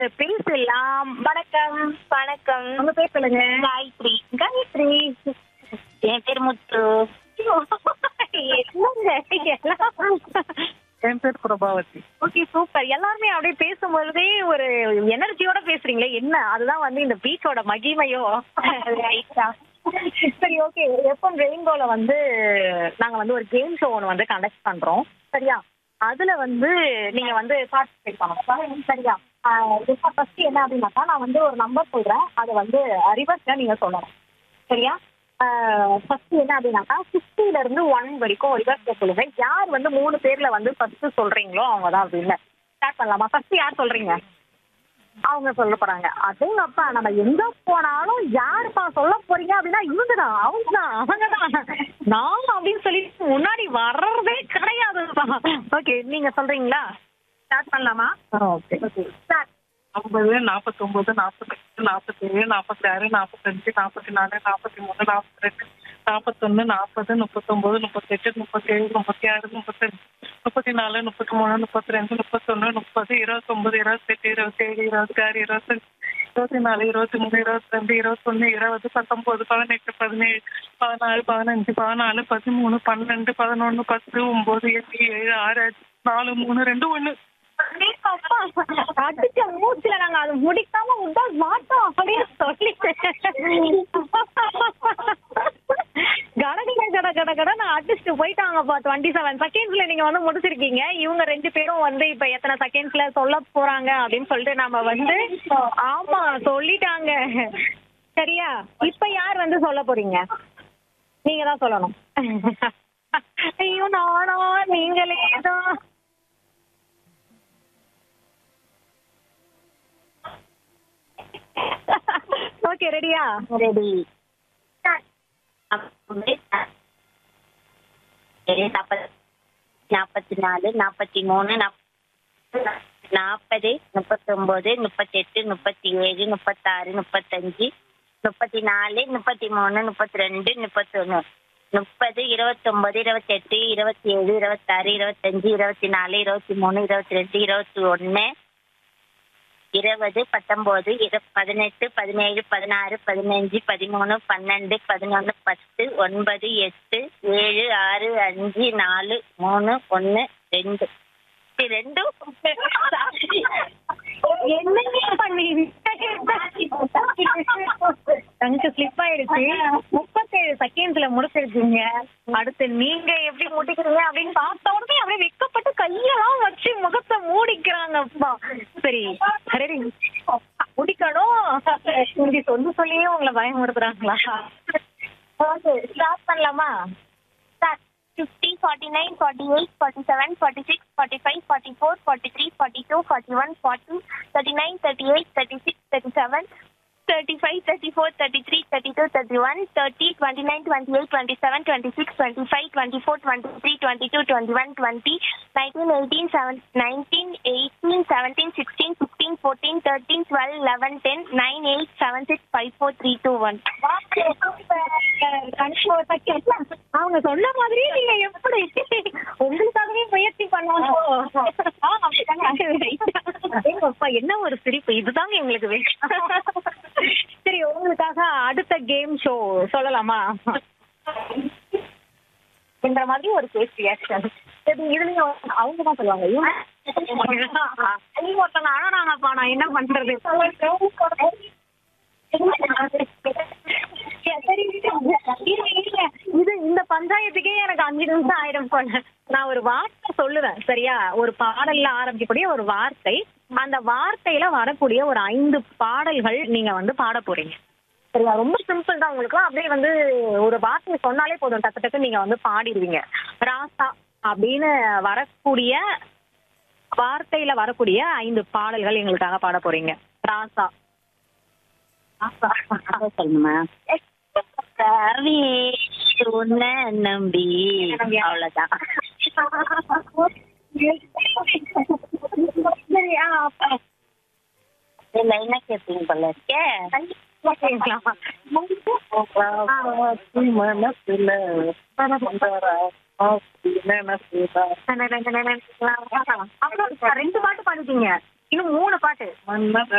பேசலாம் வணக்கம் வணக்கம் உங்க பேர் சொல்லுங்க காயத்ரி காயத்ரி என் பேர் முத்து என்னங்க எல்லாம் என் பேர் பிரபாவதி ஓகே சூப்பர் எல்லாருமே அப்படியே பேசும்பொழுதே ஒரு எனர்ஜியோட பேசுறீங்களே என்ன அதுதான் வந்து இந்த பீச்சோட மகிமையோ சரி ஓகே எஃப்எம் ரெயின்போல வந்து நாங்க வந்து ஒரு கேம் ஷோ ஒன்று வந்து கண்டக்ட் பண்றோம் சரியா அதுல வந்து நீங்க வந்து பார்ட்டிசிபேட் பண்ணணும் சரியா ஃபர்ஸ்ட் என்ன அப்படின்னாக்கா நான் வந்து ஒரு நம்பர் சொல்றேன் அதை வந்து ரிவர்ஸ்ல நீங்க சொல்லணும் சரியா ஃபர்ஸ்ட் என்ன அப்படின்னாக்கா சிக்ஸ்டில இருந்து ஒன் வரைக்கும் ரிவர்ஸ்ல சொல்லுங்க யார் வந்து மூணு பேர்ல வந்து ஃபர்ஸ்ட் சொல்றீங்களோ அவங்க தான் அப்படின்னு ஸ்டார்ட் பண்ணலாமா ஃபர்ஸ்ட் யார் சொல்றீங்க அவங்க சொல்ல போறாங்க அதுவும் அப்பா நம்ம எங்க போனாலும் யாருப்பா சொல்ல போறீங்க அப்படின்னா இவங்க தான் அவங்க தான் அவங்க தான் நான் அப்படின்னு சொல்லி முன்னாடி வர்றதே கிடையாதுப்பா ஓகே நீங்க சொல்றீங்களா ஸ்டார்ட் பண்ணலாமா ஓகே ஓகே ஸ்டார்ட் ஐம்பது நாற்பத்தொம்பது நாற்பத்தெட்டு நாற்பத்தேழு நாற்பத்தாறு நாற்பத்தஞ்சு நாற்பத்தி நாலு நாற்பத்தி மூணு நாற்பத்தி ரெண்டு நாற்பத்தொன்னு நாற்பது முப்பத்தொம்பது முப்பத்தெட்டு முப்பத்தேழு முப்பத்தி ஆறு முப்பத்தஞ்சு முப்பத்தி நாலு முப்பத்தி மூணு முப்பத்தி ரெண்டு முப்பத்தொன்னு முப்பது இருபத்தொம்பது இருபத்தெட்டு இருபத்தேழு இருபத்தாறு இருபத்தஞ்சு இருபத்தி நாலு இருபத்தி மூணு இருபத்தி ரெண்டு இருபத்தொன்னு இருபது பத்தொன்பது பதினெட்டு பதினேழு பதினாறு பதினஞ்சு பதினாலு பதிமூணு பன்னெண்டு பதினொன்னு பத்து ஒன்பது எட்டு ஏழு ஆறு அஞ்சு நாலு மூணு ரெண்டு ஒன்று அடிச்ச மூச்சுல நாங்க அது முடிக்காம விட்டா மாட்டோம் அப்படின்னு சொல்லிட்டு கடகட கட கட கட நான் அடிச்சுட்டு போயிட்டாங்கப்பா டுவெண்ட்டி செவன் செகண்ட்ஸ்ல நீங்க வந்து முடிச்சிருக்கீங்க இவங்க ரெண்டு பேரும் வந்து இப்ப எத்தனை செகண்ட்ஸ்ல சொல்ல போறாங்க அப்படின்னு சொல்லிட்டு நாம வந்து ஆமா சொல்லிட்டாங்க சரியா இப்ப யார் வந்து சொல்ல போறீங்க நீங்க தான் சொல்லணும் ஐயோ நானா நீங்களே தான் ஓகே ரெடியா ரெடி நாற்பது நாற்பத்தி நாலு நாற்பத்தி மூணு நாற்பது முப்பத்தொம்போது முப்பத்தெட்டு முப்பத்தி ஏழு முப்பத்தாறு முப்பத்தஞ்சு முப்பத்தி நாலு முப்பத்தி மூணு முப்பத்தி ரெண்டு முப்பத்தொன்று முப்பது இருபத்தொம்பது இருபத்தெட்டு இருபத்தி ஏழு இருபத்தாறு இருபத்தஞ்சு இருபத்தி நாலு இருபத்தி மூணு இருபத்தி ரெண்டு இருபத்தி ஒன்று இருபது பத்தொம்போது இரு பதினெட்டு பதினேழு பதினாறு பதினஞ்சு பதிமூணு பன்னெண்டு பதினொன்று பத்து ஒன்பது எட்டு ஏழு ஆறு அஞ்சு நாலு மூணு ஒன்று ரெண்டு இது ரெண்டும் என்னங்க பண்ணுவீங்க தங்க ஸ்லிப் ஆயிடுச்சு முப்பத்தேழு செகண்ட்ஸ்ல முடிச்சிருக்கீங்க அடுத்து நீங்க எப்படி முடிக்கிறீங்க அப்படின்னு பார்த்த உடனே அப்படியே வெக்கப்பட்டு கையெல்லாம் வச்சு முகத்தை மூடிக்கிறாங்கப்பா சரி ரெடி முடிக்கணும் இங்க சொல்லி சொல்லியே உங்களை பயமுறுத்துறாங்களா ஓகே ஸ்டார்ட் பண்ணலாமா start fifty forty nine forty eight forty seven forty six forty five forty four forty three forty two forty one forty thirty nine thirty eight thirty six thirty seven thirty five thirty four thirty three thirty two thirty one thirty twenty nine twenty eight twenty seven twenty six twenty five twenty four twenty three twenty two twenty one twenty nineteen eighteen seven nineteen eighteen seventeen sixteen fifteen fourteen thirteen twelve eleven ten nine eight seven six five four three two one அவங்க சொன்ன மாதிரி நீங்க எப்படி உங்களுக்காகவே முயற்சி பண்ணணும் அப்பா என்ன ஒரு சிரிப்பு இதுதாங்க எங்களுக்கு வேணும் சரி உங்களுக்காக அடுத்த கேம் ஷோ சொல்லலாமா இந்த மாதிரி ஒரு கேஸ் ரியாக்ஷன் இதுலயும் அவங்க தான் சொல்லுவாங்க இவங்க ஐயோ ஒருத்தங்க அழறாங்கப்பா நான் என்ன பண்றது சரி, இருங்க, இருங்க. இது இந்த பஞ்சாயத்துக்கே எனக்கு அஞ்சு நிமிஷம் ஆயிடும் போல நான் ஒரு வார்த்தை சொல்லுவேன் சரியா ஒரு பாடல்ல ஆரம்பிக்கக்கூடிய ஒரு வார்த்தை அந்த வார்த்தையில வரக்கூடிய ஒரு ஐந்து பாடல்கள் நீங்க வந்து பாட போறீங்க சரியா ரொம்ப சிம்பிள் தான் உங்களுக்கு அப்படியே வந்து ஒரு வார்த்தையை சொன்னாலே போதும் டக்கு டக்கு நீங்க வந்து பாடிடுவீங்க ராசா அப்படின்னு வரக்கூடிய வார்த்தையில வரக்கூடிய ஐந்து பாடல்கள் எங்களுக்காக பாட போறீங்க ராசா சொல்லணுமா உன்னை நம்பி அவ்வளவுதான் சரி, ஆ, அப்ப இல்ல என்ன கேட்பீங்க போல இருக்கே கேட்கலாமா? மனசுல நினைச்சுதான் அப்புறம் ரெண்டு பாட்டு பாடிட்டீங்க இன்னும் மூணு பாட்டு ஒன்னு